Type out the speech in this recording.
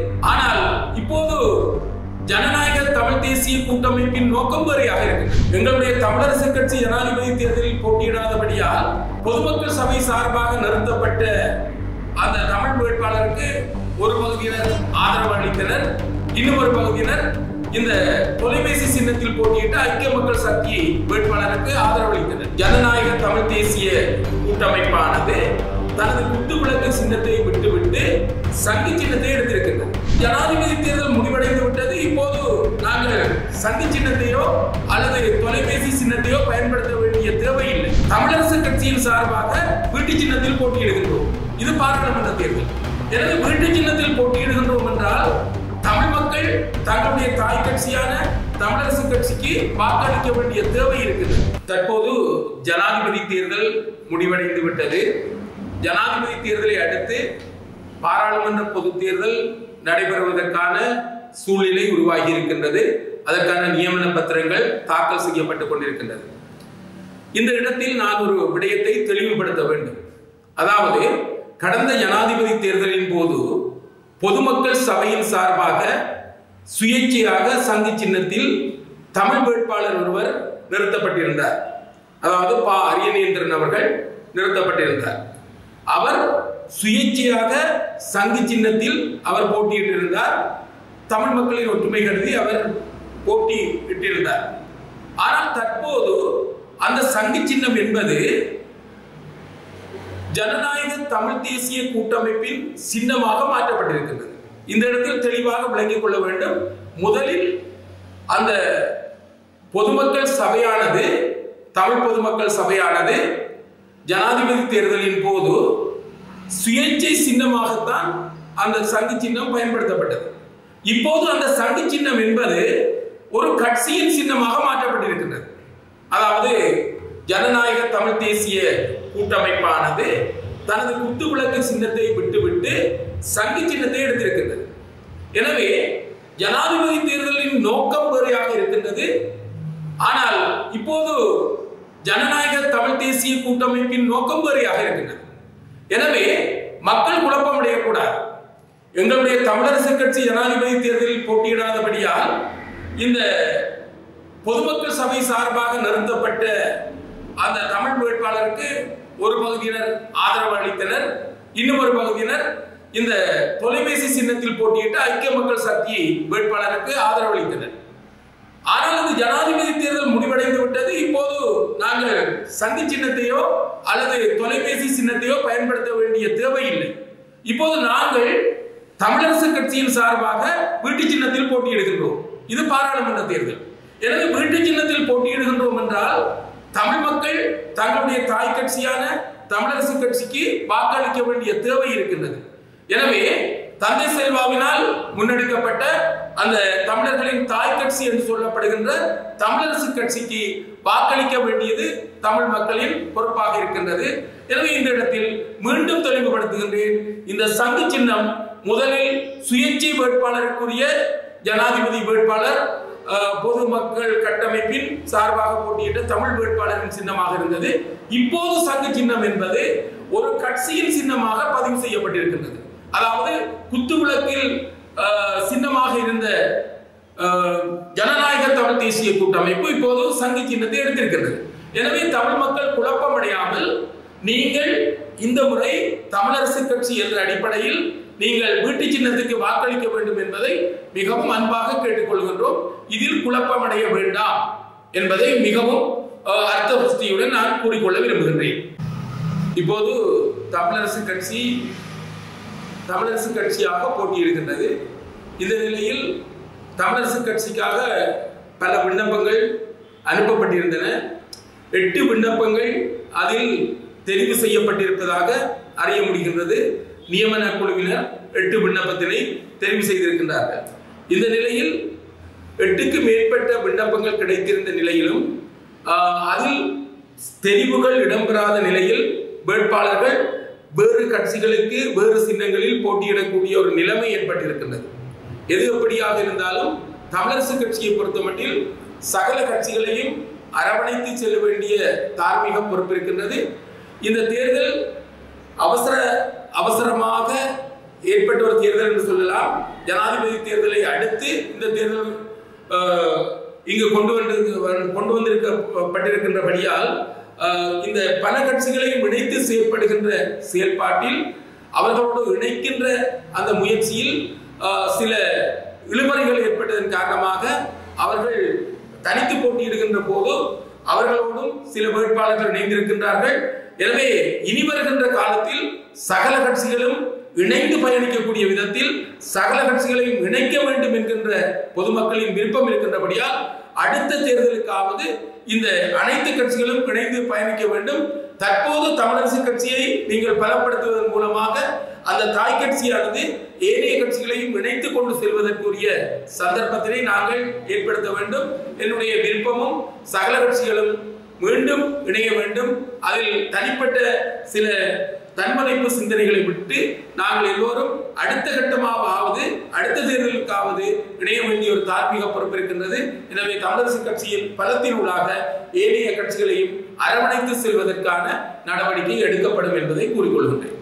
ஆனால் இப்போது ஜனநாயக தமிழ் தேசிய கூட்டமைப்பின் நோக்கம் வேறையாக இருக்கு எங்களுடைய தமிழரசு கட்சி ஜனாதிபதி தேர்தலில் போட்டியிடாதபடியால் பொதுமக்கள் சபை சார்பாக நிறுத்தப்பட்ட அந்த தமிழ் வேட்பாளருக்கு ஒரு பகுதியினர் ஆதரவு அளித்தனர் இன்னும் ஒரு பகுதியினர் இந்த தொலைபேசி சின்னத்தில் போட்டியிட்ட ஐக்கிய மக்கள் சக்தி வேட்பாளருக்கு ஆதரவு அளித்தனர் ஜனநாயக தமிழ் தேசிய கூட்டமைப்பானது தனது குத்து விளக்கு சின்னத்தை விட்டுவிட்டு சங்கி சின்னத்தை எடுத்திருக்கின்றது ஜனாதிபதி தேர்தல் முடிவடைந்து விட்டது இப்போது நாங்கள் சங்கி சின்னத்தையோ அல்லது தொலைபேசி சின்னத்தையோ பயன்படுத்த வேண்டிய தேவையில்லை தமிழரசு கட்சியின் சார்பாக வீட்டு சின்னத்தில் போட்டியிடுகின்றோம் இது பாராளுமன்ற தேர்தல் எனவே வீட்டு சின்னத்தில் போட்டியிடுகின்றோம் என்றால் தமிழ் மக்கள் தங்களுடைய தாய் கட்சியான தமிழரசு கட்சிக்கு வாக்களிக்க வேண்டிய தேவை இருக்குது தற்போது ஜனாதிபதி தேர்தல் முடிவடைந்து விட்டது ஜனாதிபதி தேர்தலை அடுத்து பாராளுமன்ற பொது தேர்தல் நடைபெறுவதற்கான சூழ்நிலை உருவாகி இருக்கின்றது அதற்கான நியமன பத்திரங்கள் தாக்கல் செய்யப்பட்டுக் கொண்டிருக்கின்றது இந்த இடத்தில் நான் ஒரு விடயத்தை தெளிவுபடுத்த வேண்டும் அதாவது கடந்த ஜனாதிபதி தேர்தலின் போது பொதுமக்கள் சபையின் சார்பாக சுயேட்சையாக சங்கி சின்னத்தில் தமிழ் வேட்பாளர் ஒருவர் நிறுத்தப்பட்டிருந்தார் அதாவது பா அரியநேந்திரன் அவர்கள் நிறுத்தப்பட்டிருந்தார் அவர் சுயேட்சையாக சங்கி சின்னத்தில் அவர் போட்டியிட்டிருந்தார் தமிழ் மக்களின் ஒற்றுமை கருதி அவர் போட்டியிட்டிருந்தார் ஆனால் தற்போது அந்த சங்கி சின்னம் என்பது ஜனநாயக தமிழ் தேசிய கூட்டமைப்பின் சின்னமாக மாற்றப்பட்டிருக்கின்றது இந்த இடத்தில் தெளிவாக விளங்கிக் கொள்ள வேண்டும் முதலில் அந்த பொதுமக்கள் சபையானது தமிழ் பொதுமக்கள் சபையானது ஜனாதிபதி தேர்தலின் போது சுயேட்சை சின்னமாகத்தான் அந்த சங்கு சின்னம் பயன்படுத்தப்பட்டது இப்போது அந்த சங்கு சின்னம் என்பது ஒரு கட்சியின் சின்னமாக மாற்றப்பட்டிருக்கின்றது அதாவது ஜனநாயக தமிழ் தேசிய கூட்டமைப்பானது தனது குத்து விளக்கு சின்னத்தை விட்டுவிட்டு சங்கு சின்னத்தை எடுத்திருக்கின்றது எனவே ஜனாதிபதி தேர்தலின் நோக்கம் வேறையாக இருக்கின்றது ஆனால் இப்போது ஜனநாயக தமிழ் தேசிய கூட்டமைப்பின் நோக்கம் வேறையாக இருக்கின்றது எனவே மக்கள் குழப்பம் அடையக்கூடாது எங்களுடைய தமிழரசு கட்சி ஜனாதிபதி தேர்தலில் போட்டியிடாதபடியால் இந்த பொதுமக்கள் சபை சார்பாக நிறுத்தப்பட்ட அந்த தமிழ் வேட்பாளருக்கு ஒரு பகுதியினர் ஆதரவு அளித்தனர் இன்னும் ஒரு பகுதியினர் இந்த தொலைபேசி சின்னத்தில் போட்டியிட்ட ஐக்கிய மக்கள் சக்தி வேட்பாளருக்கு ஆதரவு அளித்தனர் ஆனால் இந்த ஜனாதிபதி தேர்தல் முடிவடைந்து விட்டது இப்போது நாங்கள் சங்கி சின்னத்தையோ அல்லது தொலைபேசி சின்னத்தையோ பயன்படுத்த வேண்டிய தேவையில்லை இப்போது நாங்கள் தமிழரசு கட்சியின் சார்பாக வீட்டு சின்னத்தில் போட்டியிடுகின்றோம் இது பாராளுமன்ற தேர்தல் எனவே வீட்டு சின்னத்தில் போட்டியிடுகின்றோம் என்றால் தமிழ் மக்கள் தங்களுடைய தாய் கட்சியான தமிழரசு கட்சிக்கு வாக்களிக்க வேண்டிய தேவை இருக்கின்றது எனவே தந்தை செல்வாவினால் முன்னெடுக்கப்பட்ட அந்த தமிழர்களின் தாய் கட்சி என்று சொல்லப்படுகின்ற தமிழரசு கட்சிக்கு வாக்களிக்க வேண்டியது தமிழ் மக்களின் பொறுப்பாக இருக்கின்றது எனவே இந்த இடத்தில் மீண்டும் தெளிவுபடுத்துகின்றேன் இந்த சங்கு சின்னம் முதலில் சுயேட்சை வேட்பாளருக்குரிய ஜனாதிபதி வேட்பாளர் அஹ், பொதுமக்கள் கட்டமைப்பின் சார்பாக போட்டியிட்ட தமிழ் வேட்பாளரின் சின்னமாக இருந்தது இப்போது சங்கு சின்னம் என்பது ஒரு கட்சியின் சின்னமாக பதிவு செய்யப்பட்டிருக்கின்றது அதாவது குத்துவிளக்கில் அஹ், சின்னமாக இருந்த அஹ், ஜனநாயக தமிழ் தேசிய கூட்டமைப்பு இப்போது சங்கி சின்னத்தை எடுத்திருக்கின்றது எனவே தமிழ் மக்கள் குழப்பமடையாமல் நீங்கள் இந்த முறை தமிழரசு கட்சி என்ற அடிப்படையில் நீங்கள் வீட்டு சின்னத்துக்கு வாக்களிக்க வேண்டும் என்பதை மிகவும் அன்பாக கேட்டுக்கொள்கின்றோம் இதில் குழப்பமடைய வேண்டாம் என்பதை மிகவும் அஹ், அர்த்த புஷ்டியுடன் நான் கூறிக்கொள்ள விரும்புகின்றேன் இப்போது தமிழரசு கட்சி தமிழரசு கட்சியாக போட்டியிடுகின்றது இந்த நிலையில் தமிழரசு கட்சிக்காக பல விண்ணப்பங்கள் அனுப்பப்பட்டிருந்தன எட்டு விண்ணப்பங்கள் அதில் தெரிவு செய்யப்பட்டிருப்பதாக அறிய முடிகின்றது நியமன குழுவினர் எட்டு விண்ணப்பத்தினை தெரிவு செய்திருக்கின்றார்கள் இந்த நிலையில் எட்டுக்கு மேற்பட்ட விண்ணப்பங்கள் கிடைத்திருந்த நிலையிலும் ஆஹ், அதில் தெரிவுகள் இடம்பெறாத நிலையில் வேட்பாளர்கள் வேறு கட்சிகளுக்கு வேறு சின்னங்களில் போட்டியிடக்கூடிய ஒரு நிலைமை ஏற்பட்டிருக்கின்றது எது எப்படியாக இருந்தாலும் தமிழரசு கட்சியை பொறுத்தமட்டில் சகல கட்சிகளையும் அரவணைத்து செல்ல வேண்டிய தார்மீக பொறுப்பு இருக்கின்றது இந்த தேர்தல் அவசர அவசரமாக ஏற்பட்ட ஒரு தேர்தல் என்று சொல்லலாம் ஜனாதிபதி தேர்தலை அடுத்து இந்த தேர்தல் அஹ், இங்கு கொண்டு வந்து கொண்டு வந்திருக்கப்பட்டிருக்கின்றபடியால் அஹ், இந்த பல கட்சிகளையும் இணைத்து செயல்படுகின்ற செயல்பாட்டில் அவர்களோடு இணைக்கின்ற அந்த முயற்சியில் அஹ், சில இழுபறிகள் ஏற்பட்டதன் காரணமாக அவர்கள் தனித்து போட்டியிடுகின்ற போது அவர்களோடும் சில வேட்பாளர்கள் இணைந்திருக்கின்றார்கள் எனவே இனி வருகின்ற காலத்தில் சகல கட்சிகளும் இணைந்து பயணிக்கக்கூடிய விதத்தில் சகல கட்சிகளையும் இணைக்க வேண்டும் என்கின்ற பொதுமக்களின் விருப்பம் இருக்கின்றபடியால் அடுத்த தேர்தலுக்காவது இந்த அனைத்து கட்சிகளும் இணைந்து பயணிக்க வேண்டும் தற்போது தமிழரசு கட்சியை நீங்கள் பலப்படுத்துவதன் மூலமாக அந்த தாய் கட்சியானது ஏனைய கட்சிகளையும் இணைத்துக் கொண்டு செல்வதற்குரிய சந்தர்ப்பத்தினை நாங்கள் ஏற்படுத்த வேண்டும் என்னுடைய விருப்பமும் சகல கட்சிகளும் மீண்டும் இணைய வேண்டும் அதில் தனிப்பட்ட சில தன்மனைப்பு சிந்தனைகளை விட்டு நாங்கள் எல்லோரும் அடுத்த கட்டமாவது அடுத்த தேர்தலுக்காவது இணைய வேண்டிய ஒரு தார்மீக பொறுப்பு இருக்கின்றது எனவே தமிழரசு கட்சியின் பலத்தினூடாக ஏனைய கட்சிகளையும் அரவணைத்து செல்வதற்கான நடவடிக்கை எடுக்கப்படும் என்பதை கூறிக்கொள்கின்றேன்